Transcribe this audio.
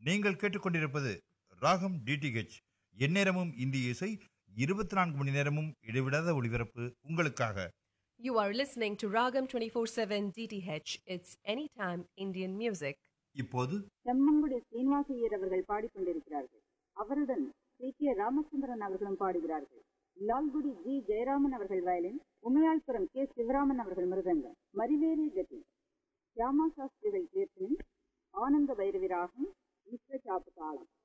நீங்கள் கேட்டுக்கொண்டிருப்பது ராகம் டிடிஹெச் எந்நேரமும் இந்திய இசை இருபத்தி நான்கு மணி நேரமும் இடைவிடாத ஒளிபரப்பு உங்களுக்காக You are listening to Ragam 24/7 DTH. It's anytime Indian music. இப்போது செம்மங்குடி சீனிவாசையர் அவர்கள் பாடிக்கொண்டிருக்கிறார்கள் அவருடன் சி கே ராமச்சந்திரன் அவர்களும் பாடுகிறார்கள் லால்குடி ஜி ஜெயராமன் அவர்கள் வயலின் உமையாள்புரம் கே சிவராமன் அவர்கள் மிருதங்கம் மரிவேரி கதி சியாமா சாஸ்திரிகள் கீர்த்தனை ஆனந்த பைரவி ராகம் மிஸ்ர சாப்பு தாளம்